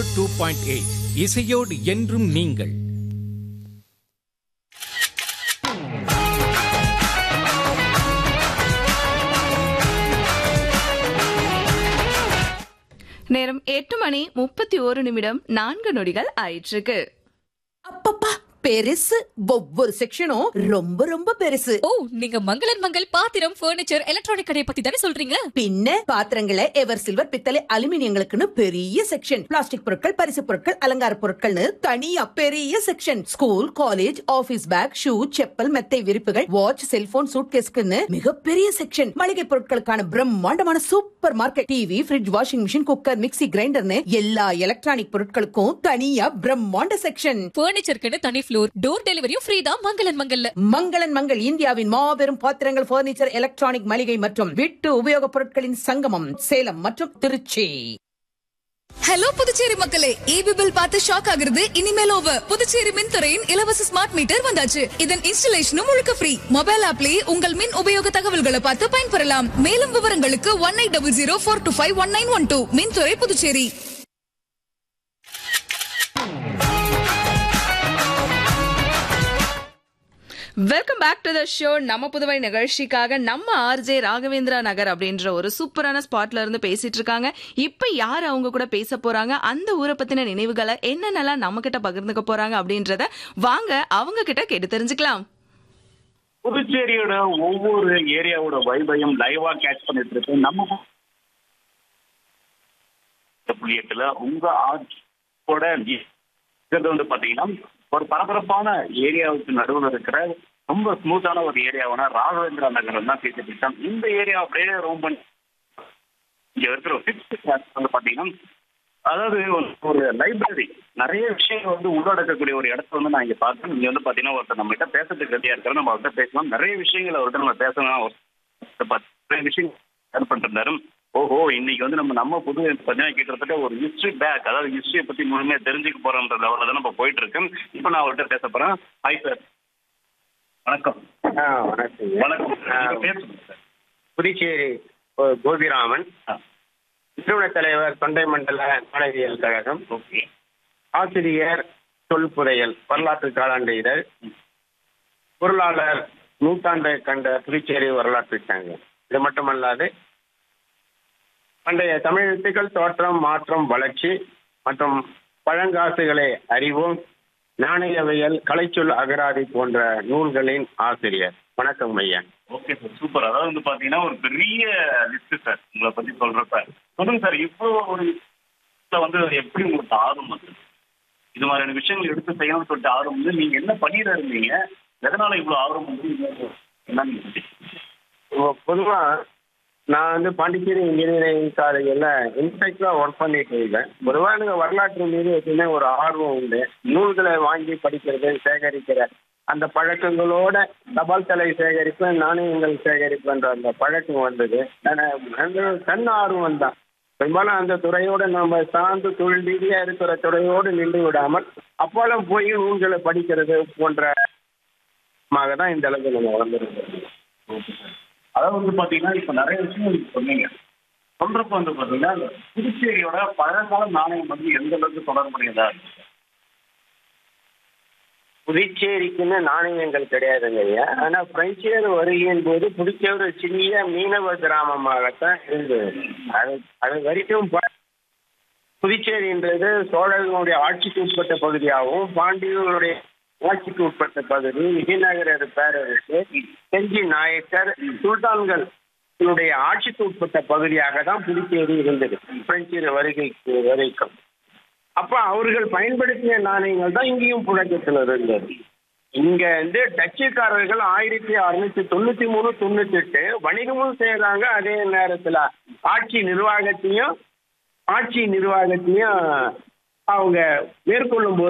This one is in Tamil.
டூ பாயிண்ட் எயிட் இசையோடு என்றும் நீங்கள் நேரம் எட்டு மணி முப்பத்தி ஒரு நிமிடம் நான்கு நொடிகள் ஆயிற்றுக்கு அப்பப்பா பெருசு ஒவ்வொரு செக்ஷனும் ரொம்ப ரொம்ப பெருசு ஓ நீங்க மங்களன் மங்கள் பாத்திரம் ஃபர்னிச்சர் எலக்ட்ரானிக் கடையை பத்தி தானே சொல்றீங்க பின்ன பாத்திரங்களை எவர் சில்வர் பித்தளை அலுமினியங்களுக்குன்னு பெரிய செக்ஷன் பிளாஸ்டிக் பொருட்கள் பரிசு பொருட்கள் அலங்கார பொருட்கள்னு தனியா பெரிய section school college office bag shoe chappal மெத்தை விரிப்புகள் வாட்ச் செல்போன் சூட்கேஸ்க்குன்னு மிகப்பெரிய செக்ஷன் மளிகை பொருட்களுக்கான பிரம்மாண்டமான supermarket TV fridge washing machine cooker mixie கிரைண்டர்னு எல்லா எலக்ட்ரானிக் பொருட்களுக்கும் தனியா பிரம்மாண்ட செக்ஷன் ஃபர்னிச்சருக்குன்னு தனி ஃப்ளோர் டோர் டெலிவரியும் ஃப்ரீ தான் மங்களன் மங்கல்ல மங்களன் மங்கள் இந்தியாவின் மாபெரும் பாத்திரங்கள் பர்னிச்சர் எலக்ட்ரானிக் மளிகை மற்றும் வீட்டு உபயோகப் பொருட்களின் சங்கமம் சேலம் மற்றும் திருச்சி ஹலோ புதுச்சேரி மக்களே ஈபி பில் பார்த்து ஷாக் ஆகுறது இனிமேல் ஓவர் புதுச்சேரி மின்துறையின் இலவச ஸ்மார்ட் மீட்டர் வந்தாச்சு இதன் இன்ஸ்டலேஷனும் முழுக்க ஃப்ரீ மொபைல் ஆப்லயே உங்கள் மின் உபயோக தகவல்களை பார்த்து பயன்பெறலாம் மேலும் விவரங்களுக்கு one eight double zero four two five one nine one two மின்துறை Puducherry welcome back to the show நம்ம புதுவை நிகழ்ச்சிக்காக நம்ம ஆர்ஜே ராகவேந்திரா நகர் அப்படின்ற ஒரு சூப்பரான ஸ்பாட்ல இருந்து பேசிட்டு இருக்காங்க இப்ப யார் அவங்க கூட பேச போறாங்க அந்த ஊரை பத்தின நினைவுகளை என்னென்னலாம் நம்ம கிட்ட பகிர்ந்துக்க போறாங்க அப்படின்றத வாங்க அவங்க கிட்ட கேட்டு தெரிஞ்சுக்கலாம் புதுச்சேரியோட ஒவ்வொரு ஏரியாவோட வைபையும் லைவா கேட்ச் பண்ணிட்டு இருக்கு நம்ம புள்ளி எட்டுல உங்க ஆட்சியோட இருக்கிறது வந்து பாத்தீங்கன்னா ஒரு பரபரப்பான ஏரியாவுக்கு நடுவில் இருக்கிற ரொம்ப ஸ்மூத்தான ஒரு ஏரியாவான ராகவேந்திரா நகரம் தான் பேசிட்டு இருக்கோம் இந்த ஏரியா அப்படியே ரொம்ப இங்க இருக்கிற ஃபிஃப்த் கிளாஸ் வந்து பாத்தீங்கன்னா அதாவது ஒரு- ஒரு லைப்ரரி நிறைய விஷயங்கள் வந்து உள்ளடக்கக்கூடிய ஒரு இடத்த வந்து நான் இங்க பார்த்தேன் இங்க வந்து பாத்தீங்கன்னா ஒருத்தர் நம்ம கிட்ட பேசுறதுக்கு ரெடியா இருக்கிற நம்ம அவர்கிட்ட பேசலாம் நிறைய விஷயங்கள் அவர்கிட்ட நம்ம பேசலாம் ஒருத்தர் பார்த்து நிறைய விஷயம் ஷேர் பண்ணிட்டு இருந்தாரு ஓஹோ இன்னைக்கு வந்து நம்ம நம்ம புது பார்த்தீங்கன்னா கிட்டத்தட்ட ஒரு ஹிஸ்டரி பேக் அதாவது ஹிஸ்டரியை பத்தி முழுமையா தெரிஞ்சுக்க போறோம்ன்ற லெவலில் தான் நம்ம போயிட்டு இருக்கோம் இப்போ நான் அவர்கிட்ட பேச போறேன் ஹாய் சார் வணக்கம் ஆ வணக்கம் வணக்கம் ஆ, உங்க பேர் சொல்லுங்க சார் புதுச்சேரி கோ- கோபிராமன் ஆ. நிறுவன தலைவர் தொண்டை மண்டல மாணவியல் கழகம் ஓகே ஆசிரியர் தொல்புதையல் வரலாற்று காலாண்டு இதழ் பொருளாளர் நூற்றாண்டை கண்ட புதுச்சேரி வரலாற்று சங்கம் இது மட்டுமல்லாது பண்டைய தமிழ் எழுத்துக்கள் தோற்றம் மாற்றம் வளர்ச்சி மற்றும் பழங்காசுகளை அறிவோம் நாணயவியல் கலைச்சொல் அகராதி போன்ற நூல்களின் ஆசிரியர் வணக்கம் ஐயா ஓகே சார் சூப்பர் அதாவது வந்து பாத்தீங்கன்னா ஒரு பெரிய லிஸ்ட் சார் உங்களை பத்தி சொல்றப்ப சொல்லுங்க சார் இப்போ ஒரு இதுல வந்து எப்படி உங்களுக்கு ஆர்வம் வந்து இது மாதிரியான விஷயங்கள் எடுத்து செய்யணும்னு சொல்லிட்டு ஆர்வம் வந்து நீங்க என்ன பண்ணிட்டு இருந்தீங்க எதனால இவ்வளவு ஆர்வம் வந்து என்னன்னு நினைச்சீங்க? பொதுவா நான் வந்து பாண்டிச்சேரி இன்ஜினியரிங் காலேஜில் இன்ஸ்பெக்டராக ஒர்க் பண்ணிட்டு இருக்கேன் பொதுவாக எனக்கு வரலாற்று மீது எப்பவுமே ஒரு ஆர்வம் உண்டு நூல்களை வாங்கி படிக்கிறது சேகரிக்கிற அந்த பழக்கங்களோட தபால் தலை சேகரிப்பு நாணயங்கள் சேகரிப்புன்ற அந்த பழக்கம் வந்தது ஆனா, அந்த தன் ஆர்வம் தான் பெரும்பாலும் அந்த துறையோட நம்ம சார்ந்து தொழில் ரீதியாக இருக்கிற துறையோடு நின்று விடாமல் அப்போலாம் போய் நூல்களை படிக்கிறது போன்ற தான் இந்த அளவுக்கு நம்ம வளர்ந்துருக்கோம் ஓகே சார் அதாவது வந்து பாத்தீங்கன்னா இப்ப நிறைய விஷயங்கள் நீங்க சொன்னீங்க சொல்றப்ப வந்து பாத்தீங்கன்னா இந்த புதுச்சேரியோட பழங்கால நாணயம் வந்து எந்த அளவுக்கு தொடர்புடையதா இருக்கு புதுச்சேரிக்குன்னு நாணயங்கள் கிடையாதுங்க ஐயா ஆனா பிரெஞ்சியர் வருகையின் போது புதுச்சேரி ஒரு சிறிய மீனவ கிராமமாகத்தான் இருந்தது அது அது வரைக்கும் ப- புதுச்சேரின்றது சோழர்களுடைய ஆட்சிக்கு உட்பட்ட பகுதியாகவும் பாண்டியர்களுடைய ஆட்சிக்கு உட்பட்ட பகுதி விஜயநகர பேரரசு செஞ்சி நாயக்கர் சுல்தான்கள் இதனுடைய ஆட்சிக்கு உட்பட்ட பகுதியாக தான் புதுச்சேரி இருந்தது பிரெஞ்சு வருகைக்கு வரைக்கும் அப்ப அவர்கள் பயன்படுத்திய நாணயங்கள் தான் இங்கேயும் புழக்கத்தில் இருந்தது இங்க வந்து டச்சுக்காரர்கள் ஆயிரத்தி அறுநூத்தி தொண்ணூத்தி மூணு தொண்ணூத்தி எட்டு வணிகமும் செய்யறாங்க அதே நேரத்துல ஆட்சி நிர்வாகத்தையும் ஆட்சி நிர்வாகத்தையும் அவங்க மேற்கொள்ளும் போது